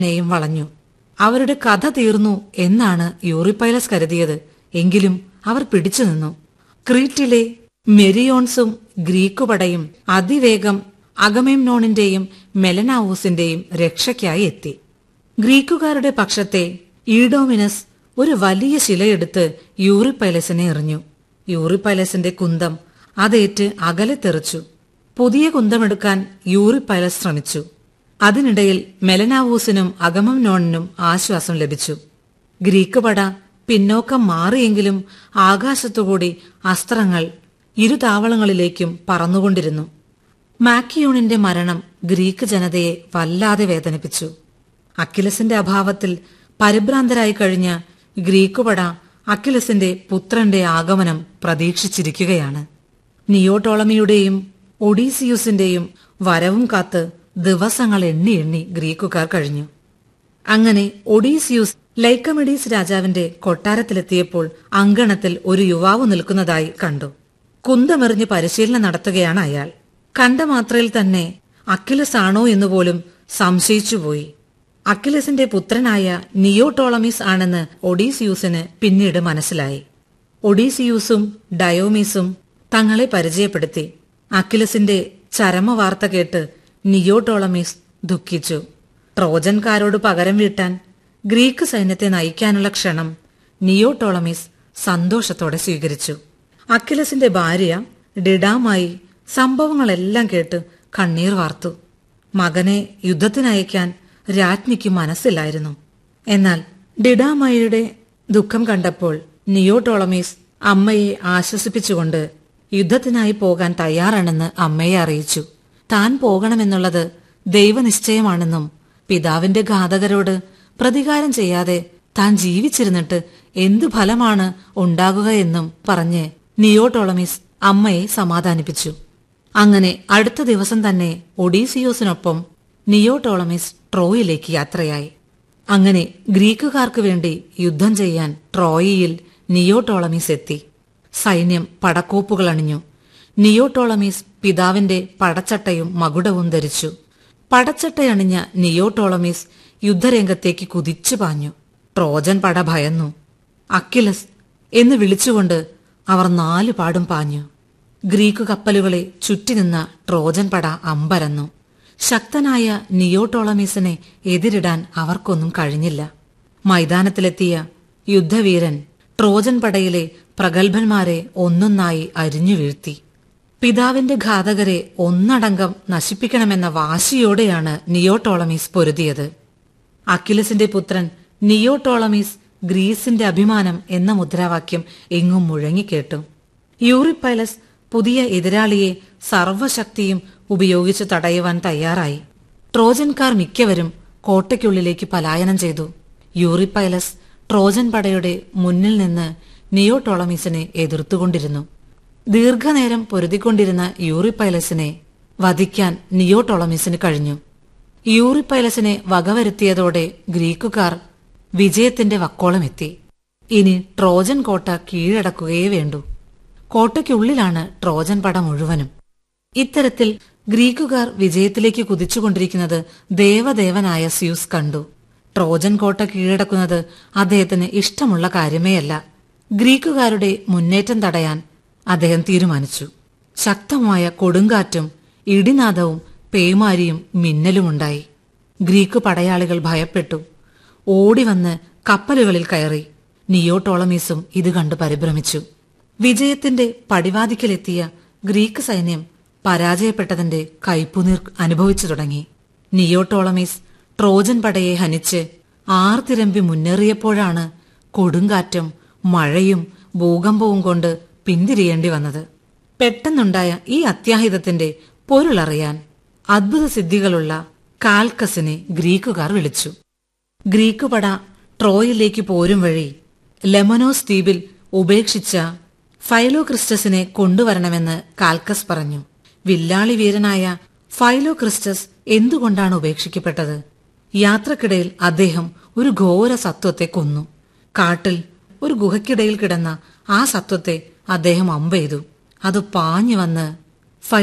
നെയും വളഞ്ഞു അവരുടെ കഥ തീർന്നു എന്നാണ് യൂറിപ്പൈലസ് കരുതിയത് എങ്കിലും അവർ പിടിച്ചു നിന്നു ക്രീറ്റിലെ മെരിയോൺസും ഗ്രീക്കുപടയും അതിവേഗം അഗമെംനോണിന്റെയും മെലനാവൂസിന്റെയും രക്ഷയ്ക്കായി എത്തി ഗ്രീക്കുകാരുടെ പക്ഷത്തെ ഈഡോമിനസ് ഒരു വലിയ ശിലയെടുത്ത് യൂറിപ്പൈലസിനെ എറിഞ്ഞു യൂറിപ്പൈലസിന്റെ കുന്തം അതേറ്റ് അകലെ തെറിച്ചു പുതിയ കുന്തമെടുക്കാൻ യൂറിപ്പൈലസ് ശ്രമിച്ചു അതിനിടയിൽ മെലനാവൂസിനും അഗമംനോണിനും ആശ്വാസം ലഭിച്ചു ഗ്രീക്ക് പട പിന്നോക്കം മാറിയെങ്കിലും ആകാശത്തുകൂടി അസ്ത്രങ്ങൾ ഇരു താവളങ്ങളിലേക്കും പറന്നുകൊണ്ടിരുന്നു മാക്കിയൂണിന്റെ മരണം ഗ്രീക്ക് ജനതയെ വല്ലാതെ വേദനിപ്പിച്ചു അക്കിലസിന്റെ അഭാവത്തിൽ പരിഭ്രാന്തരായി കഴിഞ്ഞ ഗ്രീക്കുപട അക്കിലസിന്റെ പുത്രന്റെ ആഗമനം പ്രതീക്ഷിച്ചിരിക്കുകയാണ് നിയോട്ടോളമിയുടെയും ഒഡീസിയൂസിന്റെയും വരവും കാത്ത് ദിവസങ്ങൾ എണ്ണി എണ്ണി ഗ്രീക്കുകാർ കഴിഞ്ഞു അങ്ങനെ ഒഡീസിയൂസ് ലൈക്കമിഡീസ് രാജാവിന്റെ കൊട്ടാരത്തിലെത്തിയപ്പോൾ അങ്കണത്തിൽ ഒരു യുവാവ് നിൽക്കുന്നതായി കണ്ടു കുന്തമെറിഞ്ഞ് പരിശീലനം നടത്തുകയാണ് അയാൾ കണ്ട മാത്രയിൽ തന്നെ അക്കിലസ് ആണോ എന്നുപോലും സംശയിച്ചുപോയി അക്കിലസിന്റെ പുത്രനായ നിയോടോളമീസ് ആണെന്ന് ഒഡീസിയൂസിന് പിന്നീട് മനസ്സിലായി ഒഡീസിയൂസും ഡയോമീസും തങ്ങളെ പരിചയപ്പെടുത്തി അക്കിലസിന്റെ ചരമവാർത്ത കേട്ട് നിയോടോളമീസ് ദുഃഖിച്ചു ട്രോജൻകാരോട് പകരം വീട്ടാൻ ഗ്രീക്ക് സൈന്യത്തെ നയിക്കാനുള്ള ക്ഷണം നിയോടോളമീസ് സന്തോഷത്തോടെ സ്വീകരിച്ചു അക്കിലസിന്റെ ഭാര്യ ഡിഡാമായി സംഭവങ്ങളെല്ലാം കേട്ട് കണ്ണീർ വാർത്തു മകനെ യുദ്ധത്തിനയക്കാൻ രാജ്ഞിക്ക് മനസ്സില്ലായിരുന്നു എന്നാൽ ഡിഡാമയുടെ ദുഃഖം കണ്ടപ്പോൾ നിയോടോളമീസ് അമ്മയെ ആശ്വസിപ്പിച്ചുകൊണ്ട് യുദ്ധത്തിനായി പോകാൻ തയ്യാറാണെന്ന് അമ്മയെ അറിയിച്ചു താൻ പോകണമെന്നുള്ളത് ദൈവനിശ്ചയമാണെന്നും പിതാവിന്റെ ഘാതകരോട് പ്രതികാരം ചെയ്യാതെ താൻ ജീവിച്ചിരുന്നിട്ട് എന്തു ഫലമാണ് ഉണ്ടാകുകയെന്നും പറഞ്ഞ് നിയോടോളമീസ് അമ്മയെ സമാധാനിപ്പിച്ചു അങ്ങനെ അടുത്ത ദിവസം തന്നെ ഒഡീസിയോസിനൊപ്പം നിയോടോളമീസ് ട്രോയിലേക്ക് യാത്രയായി അങ്ങനെ ഗ്രീക്കുകാർക്ക് വേണ്ടി യുദ്ധം ചെയ്യാൻ ട്രോയിയിൽ നിയോടോളമീസ് എത്തി സൈന്യം പടക്കോപ്പുകൾ അണിഞ്ഞു നിയോടോളമീസ് പിതാവിന്റെ പടച്ചട്ടയും മകുടവും ധരിച്ചു പടച്ചട്ടയണിഞ്ഞ നിയോടോളമീസ് യുദ്ധരംഗത്തേക്ക് കുതിച്ചു പാഞ്ഞു ട്രോജൻ പട ഭയന്നു അക്കിലസ് എന്ന് വിളിച്ചുകൊണ്ട് അവർ നാലു പാടും പാഞ്ഞു ഗ്രീക്ക് കപ്പലുകളെ ചുറ്റിനിന്ന ട്രോജൻ പട അമ്പരന്നു ശക്തനായ നിയോടോളമീസിനെ എതിരിടാൻ അവർക്കൊന്നും കഴിഞ്ഞില്ല മൈതാനത്തിലെത്തിയ യുദ്ധവീരൻ ട്രോജൻ പടയിലെ പ്രഗത്ഭന്മാരെ ഒന്നൊന്നായി അരിഞ്ഞു വീഴ്ത്തി പിതാവിന്റെ ഘാതകരെ ഒന്നടങ്കം നശിപ്പിക്കണമെന്ന വാശിയോടെയാണ് നിയോടോളമീസ് പൊരുതിയത് അക്കിലസിന്റെ പുത്രൻ നിയോടോളമീസ് ഗ്രീസിന്റെ അഭിമാനം എന്ന മുദ്രാവാക്യം എങ്ങും മുഴങ്ങിക്കേട്ടു യൂറിപ്പൈലസ് പുതിയ എതിരാളിയെ സർവശക്തിയും ഉപയോഗിച്ച് തടയുവാൻ തയ്യാറായി ട്രോജൻകാർ മിക്കവരും കോട്ടയ്ക്കുള്ളിലേക്ക് പലായനം ചെയ്തു യൂറിപ്പൈലസ് ട്രോജൻ പടയുടെ മുന്നിൽ നിന്ന് നിയോടോളമീസിനെ എതിർത്തുകൊണ്ടിരുന്നു ദീർഘനേരം പൊരുതിക്കൊണ്ടിരുന്ന യൂറിപ്പൈലസിനെ വധിക്കാൻ നിയോടോളമീസിന് കഴിഞ്ഞു യൂറിപ്പൈലസിനെ വകവരുത്തിയതോടെ ഗ്രീക്കുകാർ വിജയത്തിന്റെ വക്കോളമെത്തി ഇനി ട്രോജൻ കോട്ട കീഴടക്കുകയേ വേണ്ടൂ കോട്ടയ്ക്കുള്ളിലാണ് ട്രോജൻ പട മുഴുവനും ഇത്തരത്തിൽ ഗ്രീക്കുകാർ വിജയത്തിലേക്ക് കുതിച്ചുകൊണ്ടിരിക്കുന്നത് ദേവദേവനായ സ്യൂസ് കണ്ടു ട്രോജൻ കോട്ട കീഴടക്കുന്നത് അദ്ദേഹത്തിന് ഇഷ്ടമുള്ള കാര്യമേയല്ല ഗ്രീക്കുകാരുടെ മുന്നേറ്റം തടയാൻ അദ്ദേഹം തീരുമാനിച്ചു ശക്തമായ കൊടുങ്കാറ്റും ഇടിനാദവും പേമാരിയും മിന്നലുമുണ്ടായി ഗ്രീക്ക് പടയാളികൾ ഭയപ്പെട്ടു ഓടിവന്ന് കപ്പലുകളിൽ കയറി നിയോടോളമീസും ഇത് കണ്ട് പരിഭ്രമിച്ചു വിജയത്തിന്റെ പടിവാതിക്കലെത്തിയ ഗ്രീക്ക് സൈന്യം പരാജയപ്പെട്ടതിന്റെ കയ്പുനീർ അനുഭവിച്ചു തുടങ്ങി നിയോടോളമീസ് ട്രോജൻ പടയെ ഹനിച്ച് ആർത്തിരമ്പി മുന്നേറിയപ്പോഴാണ് കൊടുങ്കാറ്റും മഴയും ഭൂകമ്പവും കൊണ്ട് പിന്തിരിയേണ്ടി വന്നത് പെട്ടെന്നുണ്ടായ ഈ അത്യാഹിതത്തിന്റെ പൊരുളറിയാൻ അദ്ഭുത സിദ്ധികളുള്ള കാൽക്കസിനെ ഗ്രീക്കുകാർ വിളിച്ചു ഗ്രീക്ക് പട ട്രോയിലേക്ക് പോരും വഴി ലെമനോസ് ദ്വീപിൽ ഉപേക്ഷിച്ച ഫൈലോക്രിസ്റ്റസിനെ കൊണ്ടുവരണമെന്ന് കാൽക്കസ് പറഞ്ഞു വില്ലാളി വീരനായ ഫൈലോക്രിസ്റ്റസ് എന്തുകൊണ്ടാണ് ഉപേക്ഷിക്കപ്പെട്ടത് യാത്രക്കിടയിൽ അദ്ദേഹം ഒരു ഘോര സത്വത്തെ കൊന്നു കാട്ടിൽ ഒരു ഗുഹയ്ക്കിടയിൽ കിടന്ന ആ സത്വത്തെ അദ്ദേഹം അമ്പെയ്തു അത് പാഞ്ഞു വന്ന്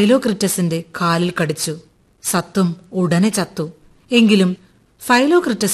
ഫൈലോക്രിറ്റസിന്റെ കാലിൽ കടിച്ചു സത്വം ഉടനെ ചത്തു എങ്കിലും ഫൈലോക്രിറ്റസ്